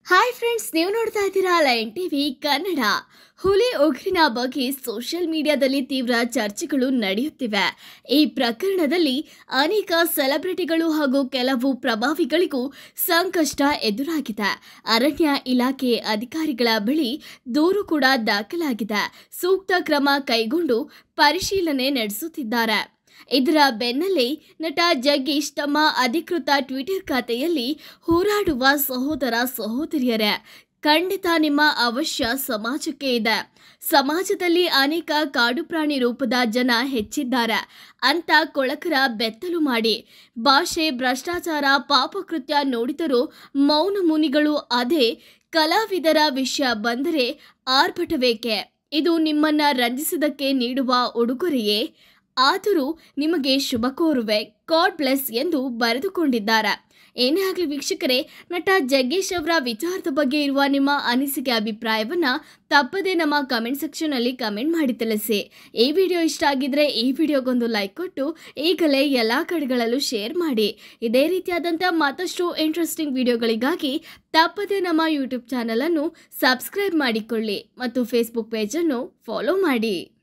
hi friends ನೀವು ನೋಡ್ತಾ ಇದ್ದೀರಾ ಲೈನ್ ಟಿವಿ ಕನ್ನಡ ಹುಲಿ ಉಗ್ರಿನ ಬಗ್ಗೆ ಸೋಷಿಯಲ್ ಮೀಡಿಯಾದಲ್ಲಿ ತೀವ್ರ ಚರ್ಚೆಗಳು ನಡೆಯುತ್ತಿವೆ ಈ ಪ್ರಕರಣದಲ್ಲಿ ಅನೇಕ ಸೆಲೆಬ್ರಿಟಿಗಳು ಹಾಗೂ ಕೆಲವು ಪ್ರಭಾವಿಗಳಿಗೂ ಸಂಕಷ್ಟ ಎದುರಾಗಿದೆ ಅರಣ್ಯ ಇಲಾಖೆ ಅಧಿಕಾರಿಗಳ ಬಳಿ ದೂರು ಕೂಡ ದಾಖಲಾಗಿದೆ ಸೂಕ್ತ ಕ್ರಮ ಕೈಗೊಂಡು ಪರಿಶೀಲನೆ ನಡೆಸುತ್ತಿದ್ದಾರೆ ಇದರ ಬೆನ್ನಲ್ಲೇ ನಟ ಜಗ್ಗೇಶ್ ತಮ್ಮ ಅಧಿಕೃತ ಟ್ವಿಟರ್ ಖಾತೆಯಲ್ಲಿ ಹೋರಾಡುವ ಸಹೋದರ ಸಹೋದರಿಯರೇ ಖಂಡಿತ ನಿಮ್ಮ ಅವಶ್ಯ ಸಮಾಜಕ್ಕೆ ಇದೆ ಸಮಾಜದಲ್ಲಿ ಅನೇಕ ಕಾಡು ಪ್ರಾಣಿ ರೂಪದ ಜನ ಹೆಚ್ಚಿದ್ದಾರೆ ಅಂತ ಕೊಳಕರ ಬೆತ್ತಲು ಮಾಡಿ ಭಾಷೆ ಭ್ರಷ್ಟಾಚಾರ ಪಾಪಕೃತ್ಯ ನೋಡಿದರೂ ಮೌನ ಮುನಿಗಳು ಅದೇ ಕಲಾವಿದರ ವಿಷಯ ಬಂದರೆ ಆರ್ಭಟವೇಕೆ ಇದು ನಿಮ್ಮನ್ನ ರಂಜಿಸಿದಕ್ಕೆ ನೀಡುವ ಉಡುಗೊರೆಯೇ ಆದರೂ ನಿಮಗೆ ಶುಭ ಕೋರುವೆ ಗಾಡ್ ಬ್ಲೆಸ್ ಎಂದು ಬರೆದುಕೊಂಡಿದ್ದಾರೆ ಏನೇ ಆಗಲಿ ವೀಕ್ಷಕರೇ ನಟ ಜಗ್ಗೇಶ್ ಅವರ ವಿಚಾರದ ಬಗ್ಗೆ ಇರುವ ನಿಮ್ಮ ಅನಿಸಿಕೆ ಅಭಿಪ್ರಾಯವನ್ನ ತಪ್ಪದೇ ನಮ್ಮ ಕಮೆಂಟ್ ಸೆಕ್ಷನಲ್ಲಿ ಕಮೆಂಟ್ ಮಾಡಿ ತಿಳಿಸಿ ಈ ವಿಡಿಯೋ ಇಷ್ಟ ಆಗಿದ್ರೆ ಈ ವಿಡಿಯೋಗೊಂದು ಲೈಕ್ ಕೊಟ್ಟು ಈಗಲೇ ಎಲ್ಲ ಕಡೆಗಳಲ್ಲೂ ಶೇರ್ ಮಾಡಿ ಇದೇ ರೀತಿಯಾದಂಥ ಮತ್ತಷ್ಟು ಇಂಟ್ರೆಸ್ಟಿಂಗ್ ವಿಡಿಯೋಗಳಿಗಾಗಿ ತಪ್ಪದೇ ನಮ್ಮ ಯೂಟ್ಯೂಬ್ ಚಾನಲನ್ನು ಸಬ್ಸ್ಕ್ರೈಬ್ ಮಾಡಿಕೊಳ್ಳಿ ಮತ್ತು ಫೇಸ್ಬುಕ್ ಪೇಜನ್ನು ಫಾಲೋ ಮಾಡಿ